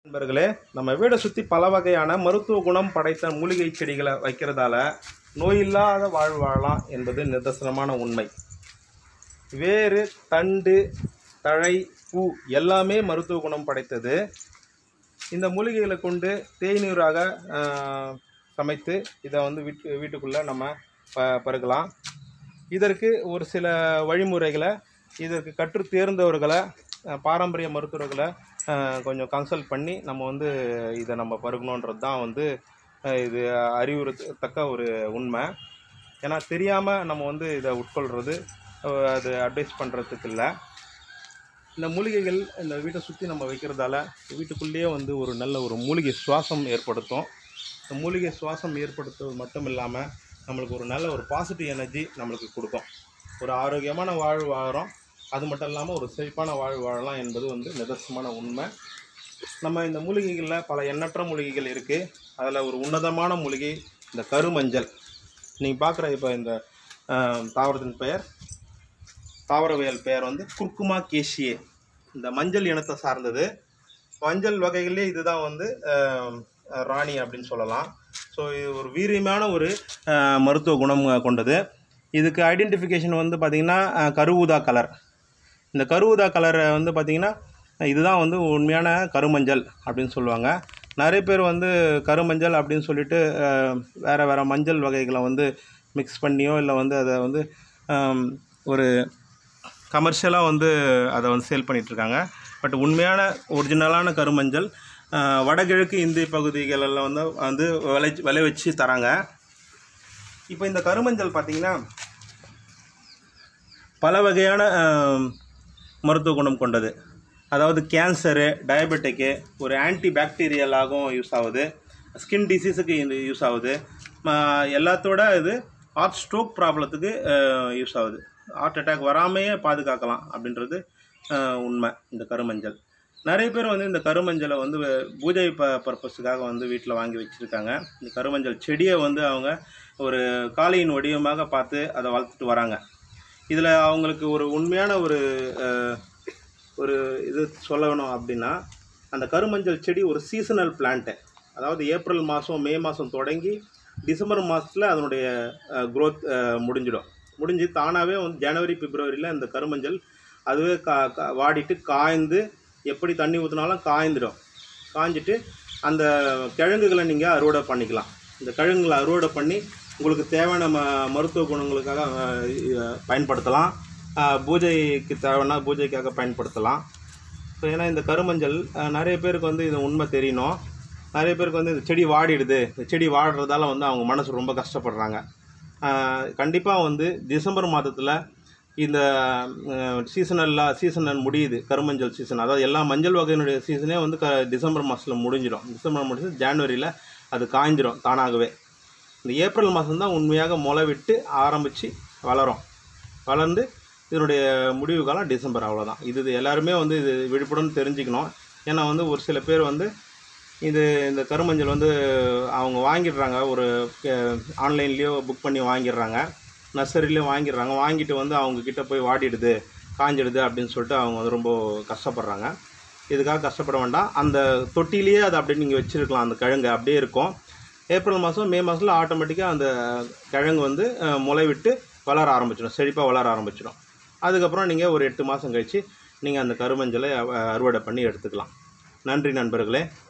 நண்பர்களே நம்ம வீடை சுற்றி பல வகையான மருத்துவ குணம் படைத்த மூலிகை செடிகளை வைக்கிறதால நோயில்லாத வாழ்வு வாழலாம் என்பது நிதர்சனமான உண்மை வேறு தண்டு தழை பூ எல்லாமே மருத்துவ குணம் படைத்தது இந்த மூலிகைகளை கொண்டு தேநீராக ஆஹ், சமைத்து இதை வந்து வீட்டு வீட்டுக்குள்ளே நம்ம ப பருகலாம் இதற்கு ஒரு சில வழிமுறைகளை இதற்கு கற்று தேர்ந்தவர்களை அஹ், பாரம்பரிய மருத்துவர்களை அஹ், கொஞ்சம் கன்சல்ட் பண்ணி நம்ம வந்து இதை நம்ம பருகணுன்றது தான் வந்து அஹ், இது அறிவுறுத்தக்க ஒரு உண்மை ஏன்னா தெரியாமல் நம்ம வந்து இதை உட்கொள்கிறது அஹ், அது அட்வைஸ் பண்ணுறதுக்கு இல்லை இந்த மூலிகைகள் இந்த வீட்டை சுற்றி நம்ம வைக்கிறதால வீட்டுக்குள்ளேயே வந்து ஒரு நல்ல ஒரு மூலிகை சுவாசம் ஏற்படுத்தும் இந்த மூலிகை சுவாசம் ஏற்படுத்துவது மட்டும் இல்லாமல் நம்மளுக்கு ஒரு நல்ல ஒரு பாசிட்டிவ் எனர்ஜி நம்மளுக்கு கொடுக்கும் ஒரு ஆரோக்கியமான வாழ்வு வாழறோம் அது மட்டும் இல்லாமல் ஒரு செழிப்பான வாழ்வு வாழலாம் என்பது வந்து நிதர்சனமான உண்மை நம்ம இந்த மூலிகைகளில் பல எண்ணற்ற மூலிகைகள் இருக்குது அதில் ஒரு உன்னதமான மூலிகை இந்த கருமஞ்சள் நீங்கள் பார்க்குற இப்போ இந்த ஆஹ், தாவரத்தின் பெயர் தாவரவியல் பெயர் வந்து குர்குமா கேஷியே இந்த மஞ்சள் இனத்தை சார்ந்தது மஞ்சள் வகைகளே இதுதான் வந்து ஆஹ், ராணி அப்படின்னு சொல்லலாம் ஸோ இது ஒரு வீரியமான ஒரு ஆஹ், மருத்துவ குணம் கொண்டது இதுக்கு ஐடென்டிஃபிகேஷன் வந்து பார்த்திங்கன்னா ஆஹ், கருஊதா கலர் இந்த கருஊதா கலரை வந்து பார்த்திங்கன்னா இதுதான் வந்து உண்மையான கருமஞ்சள் அப்படின்னு சொல்லுவாங்க நிறைய பேர் வந்து கருமஞ்சள் அப்படின்னு சொல்லிட்டு ஆஹ், வேற வேற மஞ்சள் வகைகளை வந்து மிக்ஸ் பண்ணியோ இல்லை வந்து அதை வந்து ஆம், ஒரு கமர்ஷியலாக வந்து அதை வந்து சேல் பண்ணிகிட்ருக்காங்க பட் உண்மையான ஒரிஜினலான கருமஞ்சள் ஆஹ், வடகிழக்கு இந்திய பகுதிகளெல்லாம் வந்து வந்து விளை விளை வச்சு தராங்க இப்போ இந்த கருமஞ்சள் பார்த்திங்கன்னா பல வகையான ஆம், மருத்துவ குணம் கொண்டது அதாவது கேன்சரு டயபெட்டிக்கு ஒரு ஆன்டி பாக்டீரியலாகவும் யூஸ் ஆகுது ஸ்கின் டிசீஸுக்கு இது யூஸ் ஆகுது ம, எல்லாத்தோட இது ஹார்ட் ஸ்ட்ரோக் ப்ராப்ளத்துக்கு யூஸ் ஆகுது ஹார்ட் அட்டாக் வராமையே பாதுகாக்கலாம் அப்படின்றது அஹ், உண்மை இந்த கருமஞ்சள் நிறைய பேர் வந்து இந்த கருமஞ்சளை வந்து வே- பூஜை ப பர்பஸுக்காக வந்து வீட்டில் வாங்கி வச்சுருக்காங்க இந்த கருமஞ்சள் செடியை வந்து அவங்க ஒரு காளியின் வடிவமாக பார்த்து அதை வளர்த்துட்டு வராங்க இதில் அவங்களுக்கு ஒரு உண்மையான ஒரு அஹ், ஒரு இது சொல்லணும் அப்படின்னா அந்த கருமஞ்சள் செடி ஒரு சீசனல் பிளான்ட்டு அதாவது ஏப்ரல் மாதம் மே மாதம் தொடங்கி டிசம்பர் மாதத்தில் அதனுடைய க்ரோத் முடிஞ்சிடும் முடிஞ்சு தானாகவே வந்து ஜனவரி பிப்ரவரியில் இந்த கருமஞ்சள் அதுவே கா கா- வாடிட்டு காய்ந்து எப்படி தண்ணி ஊற்றினாலும் காய்ந்துடும் காய்ஞ்சிட்டு அந்த கிழங்குகளை நீங்கள் அறுவடை பண்ணிக்கலாம் இந்த கிழங்குகளை அறுவடை பண்ணி உங்களுக்கு தேவையான ம மருத்துவ குணங்களுக்காக அஹ், பயன்படுத்தலாம் அஹ், பூஜைக்கு தேவைன்னா பூஜைக்காக பயன்படுத்தலாம் ஸோ ஏன்னா இந்த கருமஞ்சள் அஹ், நிறைய பேருக்கு வந்து இது உண்மை தெரியணும் நிறைய பேருக்கு வந்து இந்த செடி வாடிடுது இந்த செடி வாடுறதால வந்து அவங்க மனசு ரொம்ப கஷ்டப்படுறாங்க கண்டிப்பாக வந்து டிசம்பர் மாதத்தில் இந்த சீசனெல்லாம் சீசன் முடியுது கருமஞ்சள் சீசன் அதாவது எல்லா மஞ்சள் வகையினுடைய சீசனே வந்து க டிசம்பர் மாதத்தில் முடிஞ்சிடும் டிசம்பர் முடிஞ்சு ஜான்வரியில் அது காய்ஞ்சிரும் தானாகவே இந்த ஏப்ரல் மாதம் தான் உண்மையாக முளை விட்டு ஆரம்பித்து வளரும் வளர்ந்து இதனுடைய முடிவு காலம் டிசம்பர் அவ்வளோதான் இது இது எல்லாருமே வந்து இது விழிப்புடன் தெரிஞ்சுக்கணும் ஏன்னா வந்து ஒரு சில பேர் வந்து இது இந்த கருமஞ்சள் வந்து அவங்க வாங்கிடுறாங்க ஒரு ஆன்லைன்லேயோ புக் பண்ணி வாங்கிடுறாங்க நர்சரிலேயோ வாங்கிடுறாங்க வாங்கிட்டு வந்து அவங்க கிட்ட போய் வாடிடுது காஞ்சிடுது அப்படின்னு சொல்லிட்டு அவங்க வந்து ரொம்ப கஷ்டப்படுறாங்க இதுக்காக கஷ்டப்பட வேண்டாம் அந்த தொட்டிலேயே அதை அப்படியே நீங்கள் வச்சுருக்கலாம் அந்த கிழங்கு அப்படியே இருக்கும் ஏப்ரல் மாதம் மே மாதத்தில் ஆட்டோமேட்டிக்காக அந்த கிழங்கு வந்து அஹ், முளை விட்டு வளர ஆரம்பிச்சிடும் செழிப்பாக வளர ஆரம்பிச்சிடும் அதுக்கப்புறம் நீங்கள் ஒரு எட்டு மாதம் கழித்து நீங்கள் அந்த கருமஞ்சளை அஹ், அறுவடை பண்ணி எடுத்துக்கலாம் நன்றி நண்பர்களே